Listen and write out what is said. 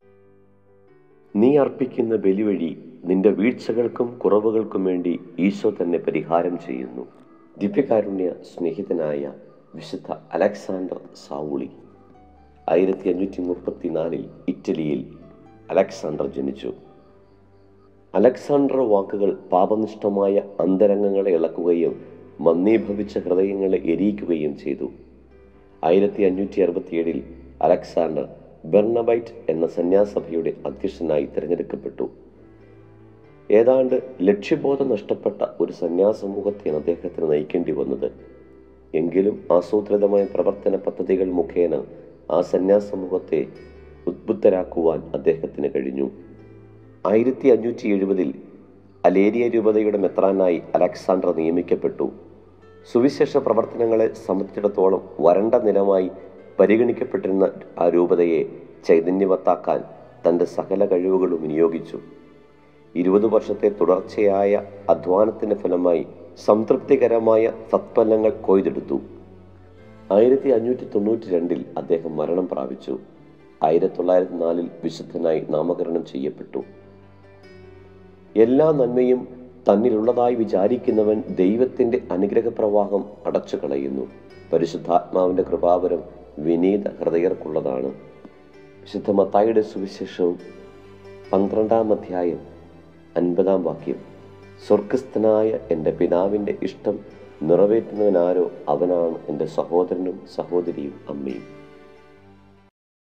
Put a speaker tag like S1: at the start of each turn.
S1: നീ അർപ്പിക്കുന്ന ബലി വഴി നിന്റെ വീഴ്ചകൾക്കും കുറവുകൾക്കും വേണ്ടി ഈശോ തന്നെ പരിഹാരം ചെയ്യുന്നു ദിവ്യകാരുണ്യ സ്നേഹിതനായ വിശുദ്ധ അലക്സാണ്ടർ സാവൂളി ആയിരത്തി അഞ്ഞൂറ്റി മുപ്പത്തിനാലിൽ ഇറ്റലിയിൽ അലക്സാണ്ടർ ജനിച്ചു അലക്സാണ്ടർ വാക്കുകൾ പാപനിഷ്ഠമായ അന്തരംഗങ്ങളെ ഇളക്കുകയും മന്ദീഭവിച്ച ഹൃദയങ്ങളെ എരിയിക്കുകയും ചെയ്തു ആയിരത്തി അഞ്ഞൂറ്റി അറുപത്തിയേഴിൽ അലക്സാണ്ടർ ബെർണബൈറ്റ് എന്ന സന്യാസഭയുടെ അധ്യക്ഷനായി തിരഞ്ഞെടുക്കപ്പെട്ടു ഏതാണ്ട് ലക്ഷ്യബോധം നഷ്ടപ്പെട്ട ഒരു സന്യാസമൂഹത്തെയാണ് അദ്ദേഹത്തിന് നയിക്കേണ്ടി വന്നത് എങ്കിലും ആസൂത്രിതമായ പ്രവർത്തന പദ്ധതികൾ മുഖേന ആ സന്യാസമൂഹത്തെ ഉദ്ബുദ്ധരാക്കുവാൻ അദ്ദേഹത്തിന് കഴിഞ്ഞു ആയിരത്തി അഞ്ഞൂറ്റി എഴുപതിൽ അലേരിയ രൂപതയുടെ മെത്രാനായി അലക്സാണ്ടർ നിയമിക്കപ്പെട്ടു സുവിശേഷ പ്രവർത്തനങ്ങളെ സംബന്ധിച്ചിടത്തോളം വരണ്ട നിലമായി പരിഗണിക്കപ്പെട്ടിരുന്ന ആ രൂപതയെ ചൈതന്യവത്താക്കാൻ തൻ്റെ സകല കഴിവുകളും വിനിയോഗിച്ചു ഇരുപത് വർഷത്തെ തുടർച്ചയായ അധ്വാനത്തിൻ്റെ ഫലമായി സംതൃപ്തികരമായ സത്ഫലങ്ങൾ കൊയ്തെടുത്തു ആയിരത്തി അഞ്ഞൂറ്റി തൊണ്ണൂറ്റി രണ്ടിൽ അദ്ദേഹം മരണം പ്രാപിച്ചു ആയിരത്തി തൊള്ളായിരത്തി നാലിൽ വിശുദ്ധനായി നാമകരണം ചെയ്യപ്പെട്ടു എല്ലാ നന്മയും തന്നിലുള്ളതായി വിചാരിക്കുന്നവൻ ദൈവത്തിൻ്റെ അനുഗ്രഹപ്രവാഹം അടച്ചു കളയുന്നു പരിശുദ്ധാത്മാവിൻ്റെ കൃപാവരം വിനീത ഹൃദയർക്കുള്ളതാണ് വിശുദ്ധ മത്തായിയുടെ സുവിശേഷവും പന്ത്രണ്ടാം അധ്യായം അൻപതാം വാക്യം സ്വർഗസ്ഥനായ എൻ്റെ പിതാവിൻ്റെ ഇഷ്ടം നിറവേറ്റുന്നവനാരോ അവനാണ് എൻ്റെ സഹോദരനും സഹോദരിയും അമ്മയും